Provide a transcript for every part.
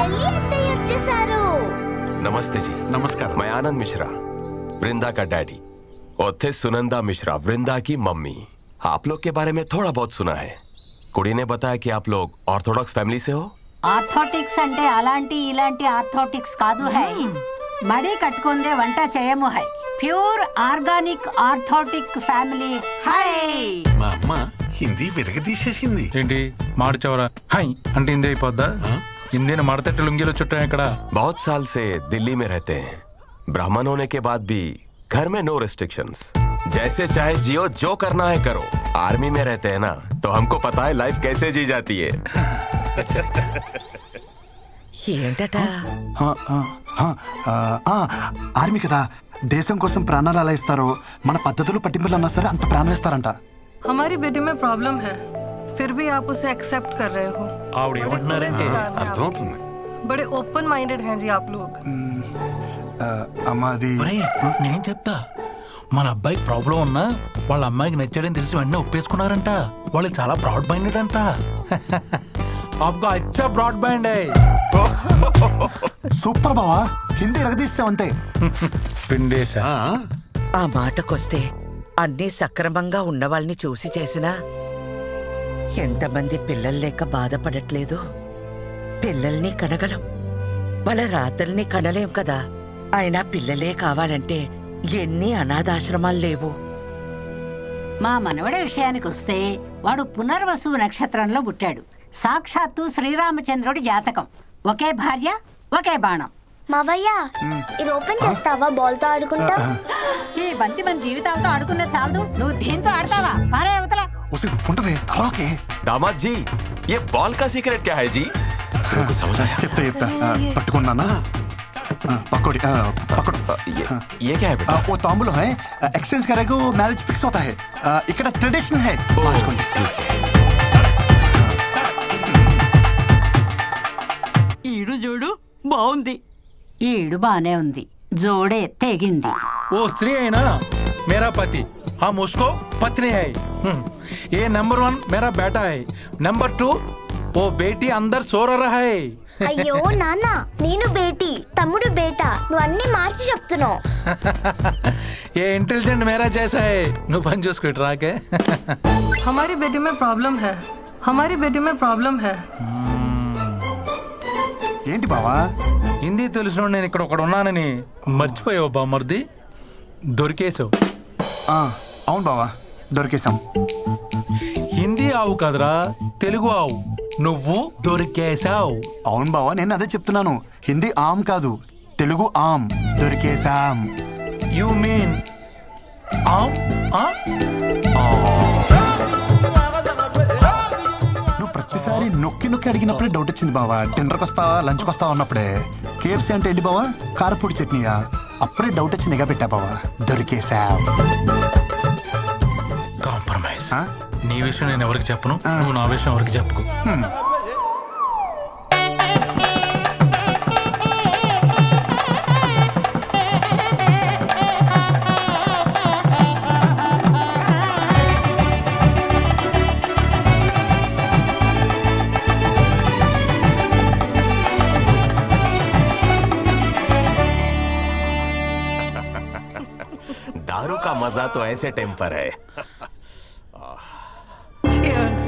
మళ్ళీ అత్తయ్య వచ్చేసారు नमस्ते जी नमस्कार मैं आनंद मिश्रा वृंदा का डैडी और थे सुनंदा मिश्रा वृंदा की मम्मी आप लोग के बारे में थोड़ा बहुत सुना है कुड़ी ने बताया कि आप लोग ऑर्थोडॉक्स फैमिली से हो ఆర్థోటిక్స్ అంటే అలాంటి ఇలాంటి ఆర్థోటిక్స్ కాదు హై మడి కట్టుకుందే వంట చేయము హై ప్యూర్ ఆర్గానిక్ ఆర్థోటిక్ ఫ్యామిలీ హై మా అమ్మ హిందీ విరగదీసేసింది ఏంటి మాడిచవరా హై అంటే హిందీ అయిపోద్దా హిందీని మడతట్టి లుంగీలో చుట్టాం ఇక్కడ बहुत साल से दिल्ली में रहते हैं ब्राह्मण होने के बाद भी घर में नो रिस्ट्रिक्शंस जैसे चाहे जियो जो करना है करो आर्मी में रहते हैं ना तो हमको पता है लाइफ कैसे जी जाती है ఏంటట ఆ, ఆ, ఆ, ఆ, ఆ, ఆర్మీ కదా దేశం కోసం ప్రాణాలు అలా ఇస్తారో మన పద్ధతులు పట్టింపులు అన్నా సరే అంత ప్రాణాలు ఇస్తారంట हमारी बेटी में प्रॉब्लम है फिर भी आप उसे एक्सेप्ट कर रहे हो ఆవిడ ఏమంటున్నారంటే అర్థమవుతుంది बड़े ओपन माइंडेड हैं जी आप लोग ఆ, అమ్మ అది ఒరేయ్, నేను చెప్తా మన అబ్బాయికి ప్రాబ్లం ఉన్నా వాళ్ళ అమ్మాయికి నచ్చాడని తెలిసి వెంటనే ఒప్పేసుకున్నారంట వాళ్ళు చాలా బ్రాడ్ మైండెడ్ అంట आपको अच्छा ब्रॉड बैंड है సూపర్ బావా హిందీ ఎరగదీసావంతే పిండేశా ఆ మాటకొస్తే అన్నీ సక్రమంగా ఉన్నవాళ్ళని చూసి చేసినా ఎంతమంది పిల్లలు లేక బాధపడట్లేదు పిల్లల్ని కనగలం వాళ్ళ రాతల్ని కనలేం కదా అయినా పిల్లలే కావాలంటే ఎన్ని అనాథాశ్రమాలు లేవు మా మనవడి విషయానికి వస్తే వాడు పునర్వసు నక్షత్రంలో పుట్టాడు సాక్షాత్తు శ్రీరామచంద్రుడి జాతకం ఒకే భార్య ఒకే బాణం మావయ్య ఇది ఓపెన్ చేస్తావా బాల్ తో ఆడుకుంటా ఈ బంతి మన జీవితాలతో ఆడుకున్న చాలదు నువ్వు దీంతో ఆడతావా పారే అవతల ఉసి ఉండవే అరవకే दामाद जी ये बॉल का सीक्रेट क्या है जी मेरे समझ आया చెప్తా చెప్తా ఆ, పట్టుకున్నానా ఆ, పకోడి ఆ, పకోడి ये ये क्या है ఆ, बेटा ఓ తాంబూలం హై ఎక్స్చేంజ్ కరేగో మ్యారేజ్ ఫిక్స్ అవుతా హై ఆ, ఇక్కడ ట్రెడిషన్ హై మార్చుకోండి ఈడు చూడు బాగుంది ఈడు బానే ఉంది జోడే తెగింది वो स्त्री है ना मेरा पति हम उसको पत्नी है हम्म, ये नंबर वन मेरा बेटा है नंबर टू वो बेटी अंदर सो रहा है అయ్యో నాన్న నేను బేటీ తమ్ముడు బేటా నువ్వు అన్ని మార్చి చెప్తున్నావు ये इंटेलिजेंट मेरा जैसा है నువ్వు పని చూసుకో ఇటు రాకే हमारी बेटी में प्रॉब्लम है हमारी बेटी में प्रॉब्लम है ఏంటి బావా హిందీ తెలిసిన నేను ఇక్కడ ఒకడు ఉన్నానని మర్చిపోయావు బామ్మర్ది దొరికేసావు ఆ, అవును బావా దొరికేశాం హిందీ ఆవు కదరా తెలుగు ఆవు నువ్వు దొరికేసావు అవును బావా నేను అదే చెప్తున్నాను హిందీ ఆమ్ కాదు తెలుగు ఆమ్ దొరికేశాం యు మీన్ ఆమ్ ఆ? నువ్వు ప్రతిసారి నొక్కి నొక్కి అడిగినప్పుడే డౌట్ వచ్చింది బావా డిన్నర్కి వస్తావా లంచ్కి వస్తావా అన్నప్పుడే కేఎఫ్సీ అంటే ఏంటి బావా కారపూడి చట్నీయా అప్పుడే డౌట్ వచ్చి నిఘా పెట్టా బావా దొరికేశాం కాంప్రమైజ్ ఆ? నీ విషయం నేను ఎవరికి చెప్పను నువ్వు నా విషయం ఎవరికి చెప్పుకో दारू का मजा तो ऐसे टेम्पर है Cheers.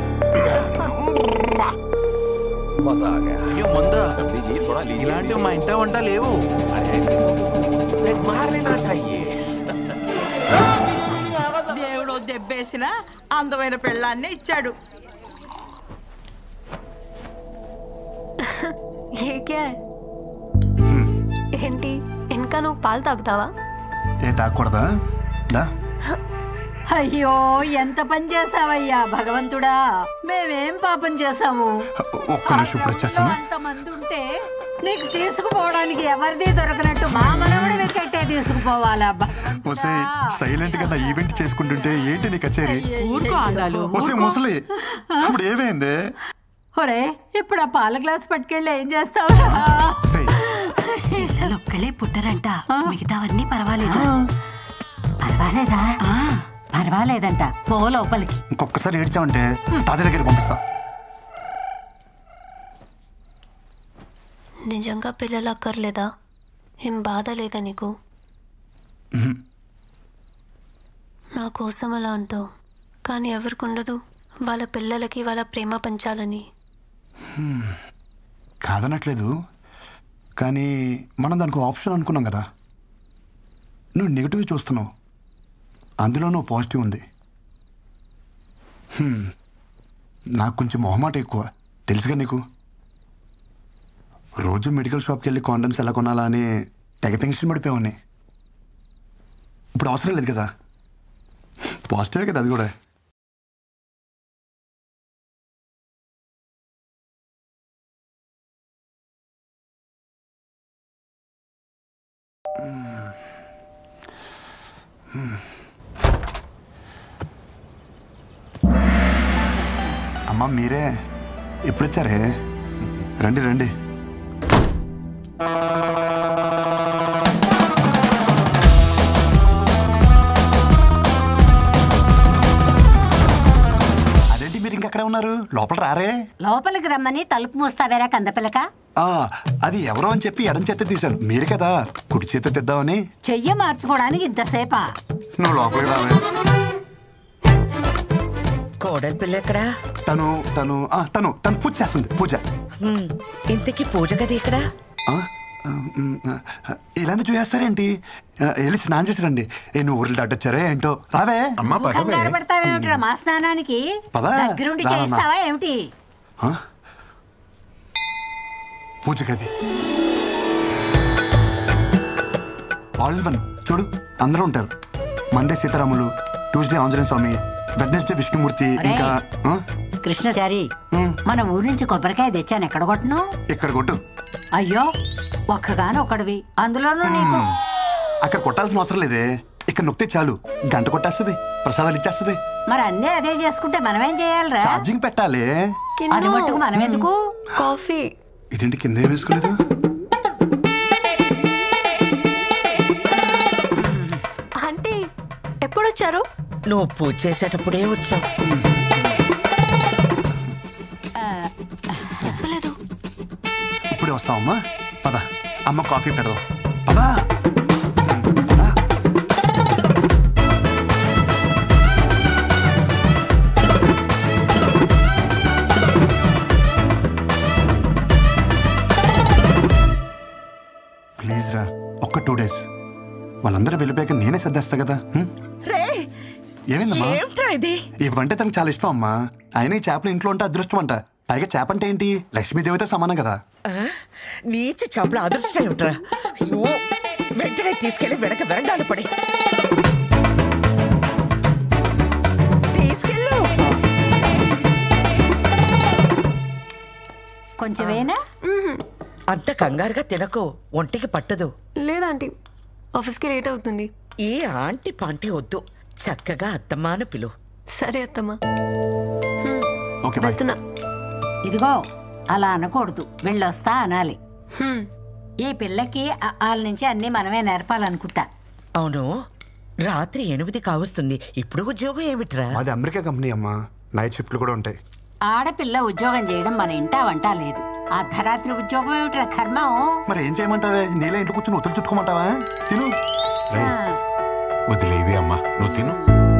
मजा आ गया అయ్యో ముందా सब लीजिए थोड़ा लीजिए ఇలాంటివి మా ఇంట వంట లేవు अरे ऐसे एक मार लेना चाहिए దేవుడు దెబ్బేసిన అందమైన పెళ్ళాన్నే ఇచ్చాడు ఏ క్యా ఏంటి ఇంకా నువ్వు పాలు తాగుతావా ఏ తాగకూడదా దా అయ్యో ఎంత పని చేసావయ్యా భగవంతుడా మేమేం పాపం చేసాము ఒక్క నిమిషం ఇప్పుడు వచ్చేస్తాను అంతమంది ఉంటే నీకు తీసుకుపోవడానికి ఎవరిది దొరకనట్టు మా మనవడి వికెట్టే తీసుకుపోవాలా ఒసే సైలెంట్ గా నా ఈవెంట్ చేసుకుంటుంటే ఏంటి నీ కచేరీ ఊరుకో ఆండాలు ఒసే ముసలి ఇప్పుడు ఏమైంది ఒరే ఇప్పుడు ఆ పాల గ్లాస్ పట్టుకెళ్ళి ఏం చేస్తావురా ఒసేయ్, పిల్లలు ఒక్కలే పుట్టరంట మిగతావన్నీ పర్వాలేదు పర్వాలేదా పర్వాలేదంట పో లోపలికి ఇంకొకసారి ఏడ్చావంటే తాత దగ్గర పంపిస్తా నిజంగా పిల్లలు అక్కర్లేదా ఏం బాధ లేదా నీకు నా కోసం అలా అంటావు కానీ ఎవరికి ఉండదు వాళ్ళ పిల్లలకి వాళ్ళ ప్రేమ పంచాలని కాదనట్లేదు కానీ మనం దానికి ఆప్షన్ అనుకున్నాం కదా నువ్వు నెగిటివ్ చూస్తున్నావు అందులో నువ్వు పాజిటివ్ ఉంది హ్మ్. నాకు కొంచెం మొహమాట ఎక్కువ తెలుసుగా నీకు రోజు మెడికల్ షాప్కి వెళ్ళి కాండమ్స్ ఎలా కొనాలా అని తెగ టెన్షన్ పడిపోయావని ఇప్పుడు అవసరం లేదు కదా పాజిటివే కదా అది కూడా అమ్మ మీరే ఎప్పుడు వచ్చారే రండి రండి అదేంటి మీరు ఇంకెక్కడ ఉన్నారు లోపల రారే లోపలికి రమ్మని తలుపు మూస్తావేరా కందపిల్లక ఆ, అది ఎవరో అని చెప్పి ఎడం చేత తీశాను మీరు కదా కుడి చేత తెద్దామని చెయ్యి మార్చుకోవడానికి ఇంతసేపా నువ్వు లోపలికి రావే కోడలి పిల్ల ఎక్కడా తను తను ఆ, తను తను పూజ చేస్తుంది పూజ హ్మ్, ఇంతకీ పూజ గది ఎక్కడా ఆ, ఆ, మ్, ఆ, ఇలానే చూసేస్తారేంటి ఆ, వెళ్ళి స్నానం చేసి రండి ఏ నువ్వు ఊర్లు దాటొచ్చారే ఏంటో రావే అమ్మా కంగారు పడతావేమిట్రా మా స్నానానికి పద. దగ్గరుండి రా, రా, రా. చేస్తావా ఏమిటి ఆ? పూజ గది ఆల్ వన్ చూడు అందరూ ఉంటారు మండే సీతారాములు ట్యూస్డే ఆంజనేయ స్వామి వెడ్నెస్డే విష్ణుమూర్తి ఇంకా ఆ? కృష్ణచారి మన ఊరి నుంచి కొబ్బరికాయ తెచ్చాను ఎక్కడ కొట్టను ఇక్కడ కొట్టు అయ్యో ఒక్కగాను ఒకడివి అందులోనూ నీకు అక్కడ కొట్టాల్సిన అవసరం లేదే ఇక్కడ నొక్కితే చాలు గంట కొట్టేస్తుంది ప్రసాదాలు ఇచ్చేస్తుంది మరి అన్నీ అదే చేసుకుంటే మనమేం చేయాలిరా ఛార్జింగ్ పెట్టాలి అది మట్టుకు మనం ఎందుకు కాఫీ ఇదేంటి కింద ఏం వేసుకోలేదు అంటే ఎప్పుడు వచ్చారు నువ్వు పూజ చేసేటప్పుడే వచ్చావు చెప్పలేదు ఇప్పుడే వస్తావమ్మా పద అమ్మ కాఫీ పెడదాం పదా పదా. ప్లీజ్ రా ఒక్క టూ డేస్ వాళ్ళందరూ వెళ్ళిపోయాక నేనే సర్దేస్తా కదా హ్మ్? రే ఏమైందమ్మా ఏమిట్రా ఇది ఇవంటే తనకు చాలా ఇష్టం అమ్మా ఆయన ఈ చేపలు ఇంట్లో ఉంటే అదృష్టం అంట పైగా చేప అంటే ఏంటి లక్ష్మీదేవితో సమానం కదా ఆ? నీచ చేపల అదృష్టం ఏమిట్రా అయ్యో వెంటనే తీసుకెళ్లి వెనక వెరండాలు పడి తీసుకెళ్ళు కొంచెమేనా అంత కంగారుగా తినకు ఒంటికి పట్టదు లేదంటీ ఆఫీస్కి లేట్ అవుతుంది ఈ ఆంటీ పాంటీ వద్దు చక్కగా అత్తమ్మాను పిలు సరే అత్తమ్మా ఓకే బాయ్ వెళ్తున్నా ఇదిగో అలా అనకూడదు వెళ్ళొస్తా అనాలి హ్మ్. ఈ పిల్లకి ఆ- వాళ్ళ నుంచి అన్ని మనమే నేర్పాలనుకుంటా అవును రాత్రి ఎనిమిది కావస్తుంది ఇప్పుడు ఉద్యోగం ఏమిట్రా అది అమెరికా కంపెనీ అమ్మా నైట్ షిఫ్ట్లు కూడా ఉంటాయి ఆడపిల్ల ఉద్యోగం చేయడం మన ఇంటా వంట లేదు అర్ధరాత్రి ఉద్యోగం ఏమిట్రా కర్మం మరి ఏం చేయమంటావే నీళ్ళ ఇంట్లో కూర్చొని ఒత్తులు చుట్టుకోమంటావా తిను ఆ, వదిలేవి అమ్మా నువ్వు తిను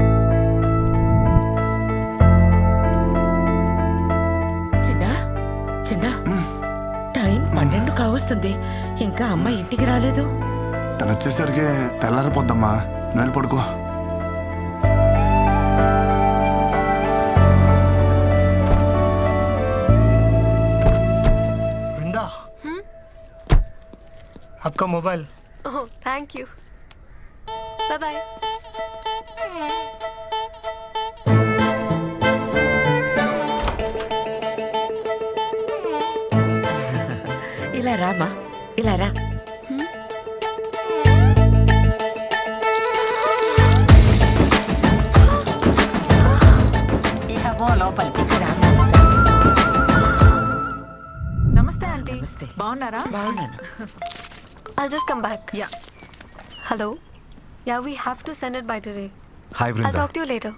చిన్న చిన్న టైం పన్నెండు కావస్తుంది ఇంకా అమ్మ ఇంటికి రాలేదు తను వచ్చేసరికి తెల్లారిపోద్దమ్మా నువ్వు వెళ్ళి పడుకో वृंदा आपका mobile oh thank you bye bye ఇలా రామా ఇలా రా ఇక పో లోపలికి నమస్తే ఆంటీ నమస్తే. బాగున్నారా బాగున్నాను I'll just come back. Yeah. Hello? Yeah, we have to send it by today. Hi, I'll Vrinda. talk to you later.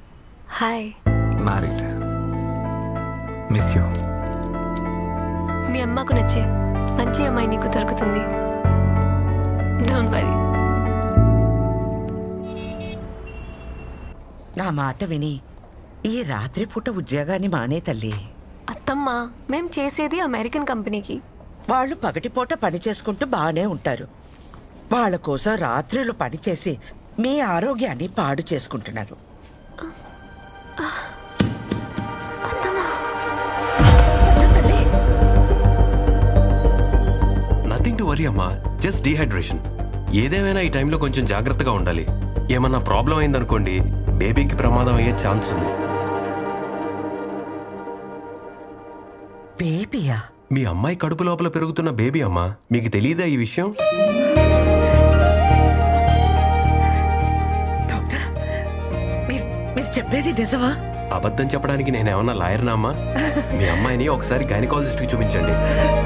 Hi. Married. Miss you. మీ అమ్మకు నచ్చే మంచి అమ్మాయి నీకు దొరుకుతుంది డోంట్ వరీ నా మాట విని ఈ రాత్రిపూట ఉద్యోగాన్ని మానే తల్లి అత్తమ్మ మేం చేసేది అమెరికన్ కంపెనీకి వాళ్ళు పగటిపూట పని చేసుకుంటూ బాగానే ఉంటారు వాళ్ళ కోసం రాత్రులు పనిచేసి మీ ఆరోగ్యాన్ని పాడు చేసుకుంటున్నారు అయ్యో తల్లి నథింగ్ టు వరీ అమ్మా జస్ట్ డీహైడ్రేషన్ ఏదేమైనా ఈ టైంలో కొంచెం జాగ్రత్తగా ఉండాలి ఏమన్నా ప్రాబ్లం అయిందనుకోండి బేబీకి ప్రమాదం అయ్యే ఛాన్స్ ఉంది బేబీయా మీ అమ్మాయి కడుపు లోపల పెరుగుతున్న బేబీ అమ్మా మీకు తెలియదా ఈ విషయం డాక్టర్ మీరు మీరు చెప్పేది నిజమా అబద్ధం చెప్పడానికి నేనేమన్నా లాయర్నా అమ్మా మీ అమ్మాయిని ఒకసారి గైనకాలజిస్ట్కి చూపించండి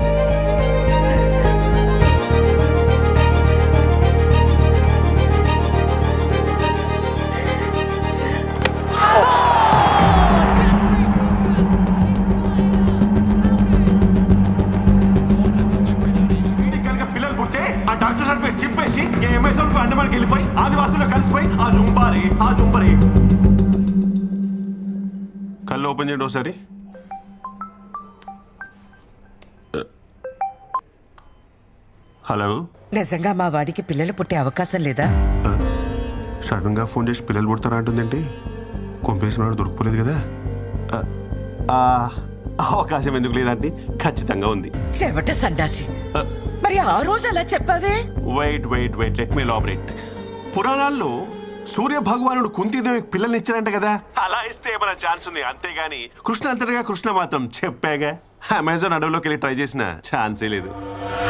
కనుక పిల్లలు పుట్టే ఆ డాక్టర్ సర్టిఫికేట్ చింపేసి ఎంఎస్ఎల్ కు అండమానికి వెళ్ళిపోయి ఆదివాసుల్లో కలిసిపోయి ఆ జుంబారి ఆ జుంబరి కళ్ళు ఓపెన్ చేయండి ఒకసారి హలో నిజంగా మా వాడికి పిల్లలు పుట్టే అవకాశం లేదా సడన్ గా ఫోన్ చేసి పిల్లలు పుడతారా అంటుందేంటి కొంపేసిన వాడు దొరికిపోలేదు కదా ఆ, ఆ, అవకాశం ఎందుకు లేదంటే ఖచ్చితంగా ఉంది చెవట సండాసి మరి ఆ రోజు అలా చెప్పావే wait wait wait let me elaborate పురాణాల్లో సూర్య భగవానుడు కుంతిదేవికి పిల్లల్ని ఇచ్చారంట కదా అలా ఇస్తే ఏమైనా ఛాన్స్ ఉంది అంతేగాని కృష్ణ అంతటిగా కృష్ణ మాత్రం చెప్పాగా అమెజాన్ అడవిలోకి వెళ్ళి ట్రై చేసిన ఛాన్సే లేదు